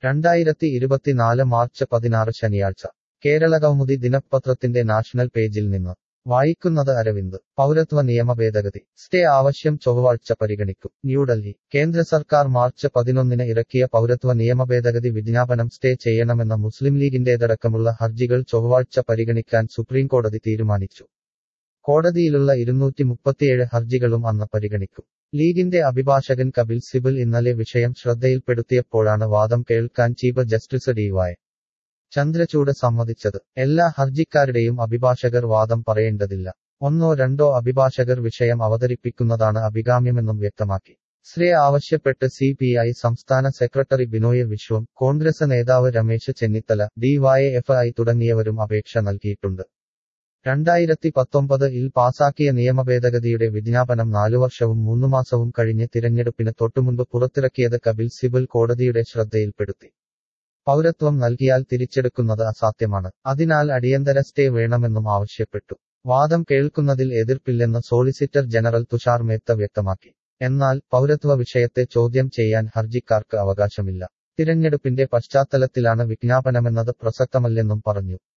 രണ്ടായിരത്തി ഇരുപത്തിനാല് മാർച്ച് പതിനാറ് ശനിയാഴ്ച കേരളകൗമുദി ദിനപത്രത്തിന്റെ നാഷണൽ പേജിൽ നിന്ന് വായിക്കുന്നത് അരവിന്ദ് പൗരത്വ നിയമ ഭേദഗതി സ്റ്റേ ആവശ്യം ചൊവ്വാഴ്ച പരിഗണിക്കും ന്യൂഡൽഹി കേന്ദ്ര സർക്കാർ മാർച്ച് പതിനൊന്നിന് ഇറക്കിയ പൗരത്വ നിയമ ഭേദഗതി വിജ്ഞാപനം സ്റ്റേ ചെയ്യണമെന്ന മുസ്ലിം ലീഗിന്റേതടക്കമുള്ള ഹർജികൾ ചൊവ്വാഴ്ച പരിഗണിക്കാൻ സുപ്രീംകോടതി തീരുമാനിച്ചു കോടതിയിലുള്ള ഇരുന്നൂറ്റി മുപ്പത്തിയേഴ് ഹർജികളും അന്ന് പരിഗണിക്കും ലീഗിന്റെ അഭിഭാഷകൻ കപിൽ സിബൽ ഇന്നലെ വിഷയം ശ്രദ്ധയിൽപ്പെടുത്തിയപ്പോഴാണ് വാദം കേൾക്കാൻ chief justice D Y Chandrachud സമ്മതിച്ചത് എല്ലാ ഹർജിക്കാരുടെയും അഭിഭാഷകർ വാദം പറയേണ്ടതില്ല ഒന്നോ രണ്ടോ അഭിഭാഷകർ വിഷയം അവതരിപ്പിക്കുന്നതാണ് അഭികാമ്യമെന്നും വ്യക്തമാക്കി ശ്രീ ആവശ്യപ്പെട്ട് സി പി ഐ സംസ്ഥാന സെക്രട്ടറി ബിനോയ് വിശ്വം കോൺഗ്രസ് നേതാവ് രമേശ് ചെന്നിത്തല ഡിവൈഎഫ് ഐ തുടങ്ങിയവരും അപേക്ഷ നൽകിയിട്ടുണ്ട് രണ്ടായിരത്തി പത്തൊമ്പത് ഇൽ പാസാക്കിയ നിയമഭേദഗതിയുടെ വിജ്ഞാപനം നാലു വർഷവും മൂന്നു മാസവും കഴിഞ്ഞ് തിരഞ്ഞെടുപ്പിന് തൊട്ടുമുൻപ് പുറത്തിറക്കിയത് കപിൽ സിബൽ കോടതിയുടെ ശ്രദ്ധയിൽപ്പെടുത്തി പൗരത്വം നൽകിയാൽ തിരിച്ചെടുക്കുന്നത് അസാധ്യമാണ് അതിനാൽ അടിയന്തര സ്റ്റേ വേണമെന്നും ആവശ്യപ്പെട്ടു വാദം കേൾക്കുന്നതിൽ എതിർപ്പില്ലെന്ന് സോളിസിറ്റർ ജനറൽ തുഷാർ മേത്ത വ്യക്തമാക്കി എന്നാൽ പൗരത്വ വിഷയത്തെ ചോദ്യം ചെയ്യാൻ ഹർജിക്കാർക്ക് അവകാശമില്ല തിരഞ്ഞെടുപ്പിന്റെ പശ്ചാത്തലത്തിലാണ് വിജ്ഞാപനമെന്നത് പ്രസക്തമല്ലെന്നും പറഞ്ഞു